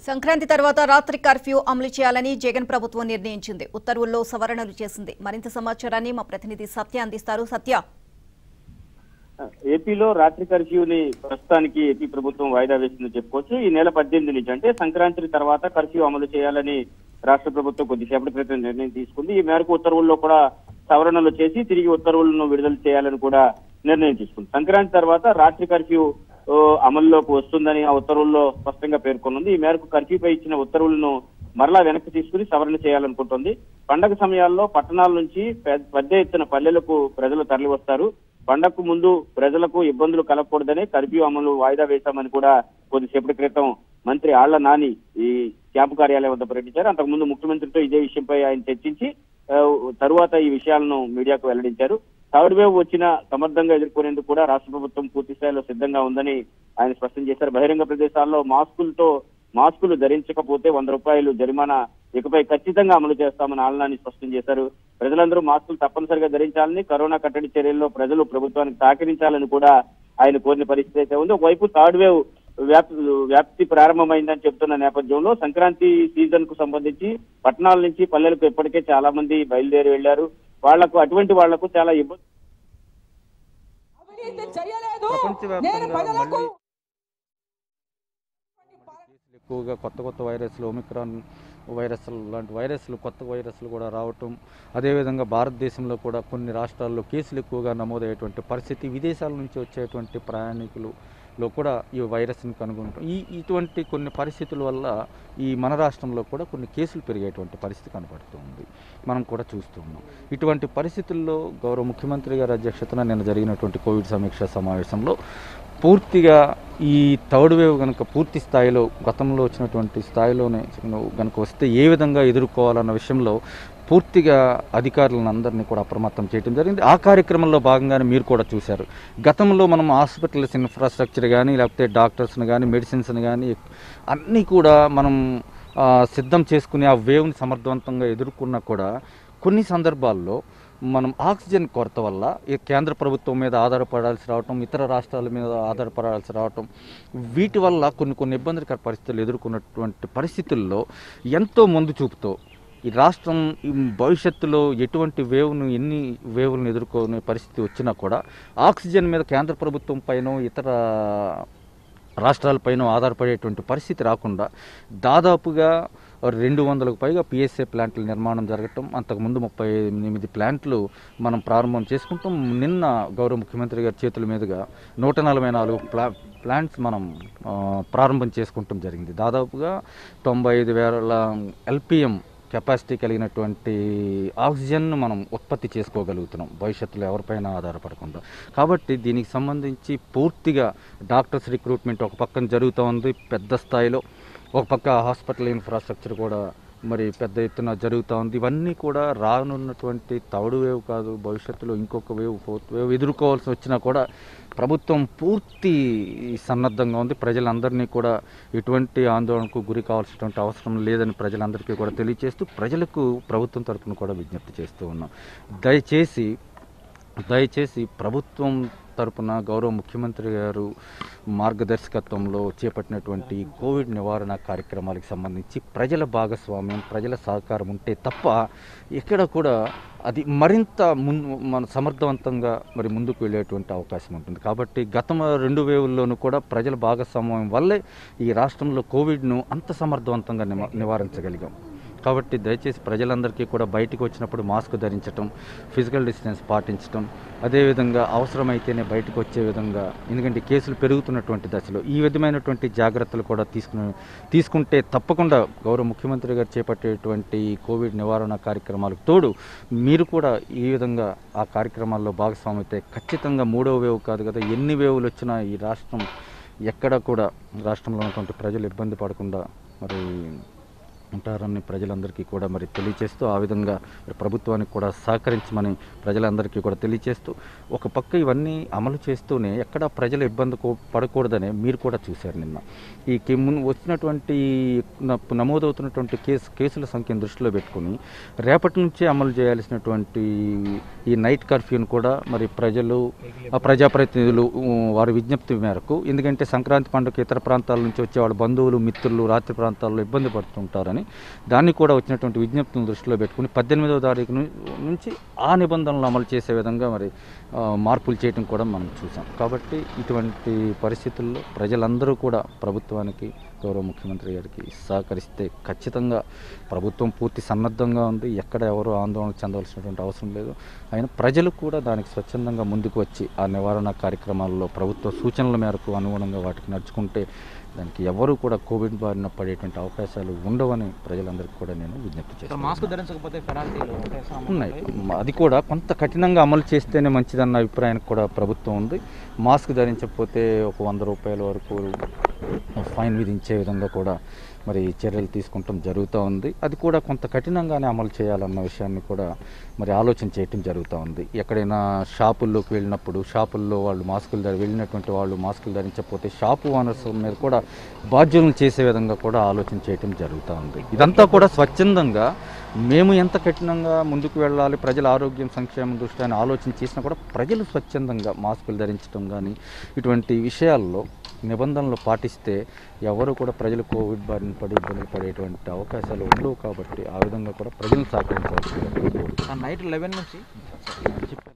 సంక్రాంతి తర్వాత రాత్రి కర్ఫ్యూ అమలు చేయాలని జగన్ ప్రభుత్వం నిర్ణయించింది ఉత్తర్వుల్లో సవరణలు చేసింది మరింత సమాచారాన్ని మా ప్రతినిధి సత్య అందిస్తారు సత్య ఏపీలో రాత్రి కర్ఫ్యూని ప్రస్తుతానికి ఏపీ ప్రభుత్వం వాయిదా వేసిందని చెప్పుకోవచ్చు ఈ నెల పద్దెనిమిది నుంచి అంటే సంక్రాంతి తర్వాత కర్ఫ్యూ అమలు చేయాలని రాష్ట్ర ప్రభుత్వం కొద్దిసేపటి క్రితం నిర్ణయం తీసుకుంది ఈ మేరకు ఉత్తర్వుల్లో కూడా సవరణలు చేసి తిరిగి ఉత్తర్వులను విడుదల చేయాలని కూడా నిర్ణయం తీసుకుంది సంక్రాంతి తర్వాత రాత్రి కర్ఫ్యూ ఓ, అమల్లోకి వస్తుందని ఆ ఉత్తర్వుల్లో స్పష్టంగా పేర్కొనుంది ఈ మేరకు కర్ఫ్యూపై ఇచ్చిన ఉత్తర్వులను మరలా వెనక్కి తీసుకుని సవరణ చేయాలనుకుంటోంది పండగ సమయాల్లో పట్టణాల నుంచి పె- పెద్ద ఎత్తున పల్లెలకు ప్రజలు తరలి వస్తారు పండగకు ముందు ప్రజలకు ఇబ్బందులు కలగకూడదని కర్ఫ్యూ అమలు వాయిదా వేశామని కూడా కొద్దిసేపటి క్రితం మంత్రి ఆళ్ల నాని ఈ క్యాంపు కార్యాలయం వద్ద ప్రకటించారు అంతకుముందు ముఖ్యమంత్రితో ఇదే విషయంపై ఆయన చర్చించి ఆ, తరువాత ఈ విషయాలను మీడియాకు వెల్లడించారు థర్డ్ వేవ్ వచ్చిన సమర్థంగా ఎదుర్కొనేందుకు కూడా రాష్ట్ర ప్రభుత్వం పూర్తి స్థాయిలో సిద్ధంగా ఉందని ఆయన స్పష్టం చేశారు బహిరంగ ప్రదేశాల్లో మాస్కులతో మాస్కులు ధరించకపోతే వంద రూపాయలు జరిమానా ఇకపై ఖచ్చితంగా అమలు చేస్తామని ఆలనాని స్పష్టం చేశారు ప్రజలందరూ మాస్కులు తప్పనిసరిగా ధరించాలని కరోనా కట్టడి చర్యల్లో ప్రజలు ప్రభుత్వానికి సహకరించాలని కూడా ఆయన కోరిన పరిస్థితి అయితే ఉంది ఒకవైపు థర్డ్ వేవ్ వ్యాప్తి వ్యాప్తి ప్రారంభమైందని చెప్తున్న నేపథ్యంలో సంక్రాంతి సీజన్ కు సంబంధించి పట్టణాల నుంచి పల్లెలకు ఇప్పటికే చాలా మంది బయలుదేరి వెళ్లారు వాళ్లకు అటువంటి వాళ్లకు చాలా ఇబ్బంది అవినీతి చేయలేదు నేను ప్రపంచవ్యాప్తంగా ప్రజలకు మళ్ళీ కేసులు ఎక్కువగా కొత్త కొత్త వైరస్లు ఒమిక్రాన్ వైరస్ లాంటి వైరస్లు కొత్త వైరస్లు కూడా రావటం అదేవిధంగా భారతదేశంలో కూడా కొన్ని రాష్ట్రాల్లో కేసులు ఎక్కువగా నమోదయ్యేటువంటి పరిస్థితి విదేశాల నుంచి వచ్చేటువంటి ప్రయాణికులు లో కూడా ఈ వైరస్ని కనుగొనటం ఈ ఇటువంటి కొన్ని పరిస్థితుల వల్ల ఈ మన రాష్ట్రంలో కూడా కొన్ని కేసులు పెరిగేటువంటి పరిస్థితి కనపడుతూ ఉంది మనం కూడా చూస్తూ ఉన్నాం ఇటువంటి పరిస్థితుల్లో గౌరవ ముఖ్యమంత్రి గారి అధ్యక్షతన నిన్న జరిగినటువంటి కోవిడ్ సమీక్ష సమావేశంలో పూర్తిగా ఈ థర్డ్ వేవ్ కనుక పూర్తి స్థాయిలో గతంలో వచ్చినటువంటి స్థాయిలోనే కనుక వస్తే ఏ విధంగా ఎదుర్కోవాలన్న విషయంలో పూర్తిగా అధికారులను అందరినీ కూడా అప్రమత్తం చేయడం జరిగింది ఆ కార్యక్రమంలో భాగంగానే మీరు కూడా చూశారు గతంలో మనం హాస్పిటల్స్ ఇన్ఫ్రాస్ట్రక్చర్ కానీ లేకపోతే డాక్టర్స్ని కానీ మెడిసిన్స్ని కానీ అన్నీ కూడా మనం ఆ, సిద్ధం చేసుకుని ఆ వేవ్ని సమర్థవంతంగా ఎదుర్కొన్నా కూడా కొన్ని సందర్భాల్లో మనం ఆక్సిజన్ కొరత వల్ల ఈ కేంద్ర ప్రభుత్వం మీద ఆధారపడాల్సి రావటం ఇతర రాష్ట్రాల మీద ఆధారపడాల్సి రావటం వీటి వల్ల కొన్ని కొన్ని ఇబ్బందికర పరిస్థితులు ఎదుర్కొన్నటువంటి పరిస్థితుల్లో ఎంతో ముందు చూపుతో ఈ రాష్ట్రం ఈ భవిష్యత్తులో ఎటువంటి వేవ్ను ఎన్ని వేవులను ఎదుర్కొనే పరిస్థితి వచ్చినా కూడా ఆక్సిజన్ మీద కేంద్ర ప్రభుత్వం పైన ఇతర రాష్ట్రాలపైన ఆధారపడేటువంటి పరిస్థితి రాకుండా దాదాపుగా రెండు వందలకు పైగా పిఎస్ఏ ప్లాంట్ల నిర్మాణం జరగటం అంతకుముందు ముప్పై ఎనిమిది ప్లాంట్లు మనం ప్రారంభం చేసుకుంటాం నిన్న గౌరవ ముఖ్యమంత్రి గారి చేతుల మీదుగా నూట నలభై నాలుగు ప్లా ప్లాంట్స్ మనం ఆ, ప్రారంభం చేసుకుంటాం జరిగింది దాదాపుగా తొంభై ఐదు వేల ఎల్పిఎం కెపాసిటీ కలిగినటువంటి ఆక్సిజన్ను మనం ఉత్పత్తి చేసుకోగలుగుతున్నాం భవిష్యత్తులో ఎవరిపైన ఆధారపడకుండా కాబట్టి దీనికి సంబంధించి పూర్తిగా డాక్టర్స్ రిక్రూట్మెంట్ ఒక పక్కన జరుగుతూ ఉంది పెద్ద స్థాయిలో ఒక పక్క హాస్పిటల్ ఇన్ఫ్రాస్ట్రక్చర్ కూడా మరి పెద్ద ఎత్తున జరుగుతూ ఉంది ఇవన్నీ కూడా రానున్నటువంటి తౌడు వేవ్ కాదు భవిష్యత్తులో ఇంకొక వేవ్ ఫోర్త్ వేవ్ ఎదుర్కోవాల్సి వచ్చినా కూడా ప్రభుత్వం పూర్తి సన్నద్ధంగా ఉంది ప్రజలందరినీ కూడా ఎటువంటి ఆందోళనకు గురి కావాల్సినటువంటి అవసరం లేదని ప్రజలందరికీ కూడా తెలియజేస్తూ ప్రజలకు ప్రభుత్వం తరపున కూడా విజ్ఞప్తి చేస్తూ ఉన్నాం దయచేసి దయచేసి ప్రభుత్వం తరపున గౌరవ ముఖ్యమంత్రి గారు మార్గదర్శకత్వంలో చేపట్టినటువంటి కోవిడ్ నివారణ కార్యక్రమాలకు సంబంధించి ప్రజల భాగస్వామ్యం ప్రజల సహకారం ఉంటే తప్ప ఎక్కడ కూడా అది మరింత ముందు మన సమర్థవంతంగా మరి ముందుకు వెళ్ళేటువంటి అవకాశం ఉంటుంది కాబట్టి గత రెండు వేవుల్లోనూ కూడా ప్రజల భాగస్వామ్యం వల్లే ఈ రాష్ట్రంలో కోవిడ్ను అంత సమర్థవంతంగా నివ నివారించగలిగాం కాబట్టి దయచేసి ప్రజలందరికీ కూడా బయటికి వచ్చినప్పుడు మాస్క్ ధరించటం ఫిజికల్ డిస్టెన్స్ పాటించటం అదేవిధంగా అవసరమైతేనే బయటకు వచ్చే విధంగా ఎందుకంటే కేసులు పెరుగుతున్నటువంటి దశలో ఈ విధమైనటువంటి జాగ్రత్తలు కూడా తీసుకుని తీసుకుంటే తప్పకుండా గౌరవ ముఖ్యమంత్రి గారు చేపట్టేటువంటి కోవిడ్ నివారణ కార్యక్రమాలకు తోడు మీరు కూడా ఈ విధంగా ఆ కార్యక్రమాల్లో భాగస్వామి అయితే ఖచ్చితంగా మూడవ వేవ్ కాదు కదా ఎన్ని వేవులు వచ్చినా ఈ రాష్ట్రం ఎక్కడ కూడా రాష్ట్రంలో ఉన్నటువంటి ప్రజలు ఇబ్బంది పడకుండా మరి ఉంటారని ప్రజలందరికీ కూడా మరి తెలియచేస్తూ ఆ విధంగా మరి ప్రభుత్వానికి కూడా సహకరించమని ప్రజలందరికీ కూడా తెలియచేస్తూ ఒక పక్క ఇవన్నీ అమలు చేస్తూనే ఎక్కడ ప్రజలు ఇబ్బంది కో- పడకూడదనే మీరు కూడా చూశారు నిన్న ఈ కే- మున్- వచ్చినటువంటి న- నమోదవుతున్నటువంటి కేసు కేసుల సంఖ్యను దృష్టిలో పెట్టుకుని రేపటి నుంచే అమలు చేయాల్సినటువంటి ఈ నైట్ కర్ఫ్యూని కూడా మరి ప్రజలు ఆ ప్రజాప్రతినిధులు ఉ, వారి విజ్ఞప్తి మేరకు ఎందుకంటే సంక్రాంతి పండుగ ఇతర ప్రాంతాల నుంచి వచ్చే వాళ్ళ బంధువులు మిత్రులు రాత్రి ప్రాంతాల్లో ఇబ్బంది పడుతుంటారని దాన్ని కూడా వచ్చినటువంటి విజ్ఞప్తులను దృష్టిలో పెట్టుకుని పద్దెనిమిదవ తారీఖు ను- నుంచి ఆ నిబంధనలు అమలు చేసే విధంగా మరి ఆ, మార్పులు చేయడం కూడా మనం చూసాం కాబట్టి ఇటువంటి పరిస్థితుల్లో ప్రజలందరూ కూడా ప్రభుత్వానికి గౌరవ ముఖ్యమంత్రి గారికి సహకరిస్తే ఖచ్చితంగా ప్రభుత్వం పూర్తి సన్నద్ధంగా ఉంది ఎక్కడ ఎవరు ఆందోళన చెందవలసినటువంటి అవసరం లేదు అయినా ప్రజలు కూడా దానికి స్వచ్ఛందంగా ముందుకు వచ్చి ఆ నివారణ కార్యక్రమాల్లో ప్రభుత్వ సూచనల మేరకు అనుగుణంగా వాటికి నడుచుకుంటే దానికి ఎవరు కూడా కోవిడ్ బారిన పడేటువంటి అవకాశాలు ఉండవని ప్రజలందరికీ కూడా నేను విజ్ఞప్తి సార్ చేస్తాను మాస్క్ ధరించకపోతే పెనాల్టీలు ఉంటాయి సార్ అమలు ఉన్నాయి ఉంటాయి. అది కూడా కొంత కఠినంగా అమలు చేస్తేనే మంచిదన్న అభిప్రాయానికి కూడా ప్రభుత్వం ఉంది మాస్క్ ధరించకపోతే ఒక వంద రూపాయల వరకు ఫైన్ విధించే విధంగా కూడా మరి చర్యలు తీసుకుంటాం జరుగుతూ ఉంది అది కూడా కొంత కఠినంగానే అమలు చేయాలన్న విషయాన్ని కూడా మరి ఆలోచన చేయటం జరుగుతూ ఉంది ఎక్కడైనా షాపుల్లోకి వెళ్ళినప్పుడు షాపుల్లో వాళ్ళు మాస్కులు ధరి వెళ్ళినటువంటి వాళ్ళు మాస్కులు ధరించకపోతే షాపు ఓనర్స్ మీద కూడా బాధ్యులను చేసే విధంగా కూడా ఆలోచన చేయటం జరుగుతూ ఉంది ఇదంతా కూడా స్వచ్ఛందంగా మేము ఎంత కఠినంగా ముందుకు వెళ్ళాలి ప్రజల ఆరోగ్యం సంక్షేమం దృష్ట్యా అని ఆలోచన చేసినా కూడా ప్రజలు స్వచ్ఛందంగా మాస్కులు ధరించడం కానీ ఇటువంటి విషయాల్లో నిబంధనలు పాటిస్తే ఎవరు కూడా ప్రజలు కోవిడ్ బారిన పడి ఇబ్బందులు పడేటువంటి అవకాశాలు ఉండవు కాబట్టి ఆ విధంగా కూడా ప్రజలు సహకరించాల్సిందిగా కోరుకుంటున్నాను. సార్ నైట్ లెవెన్ నుంచి చెప్పాను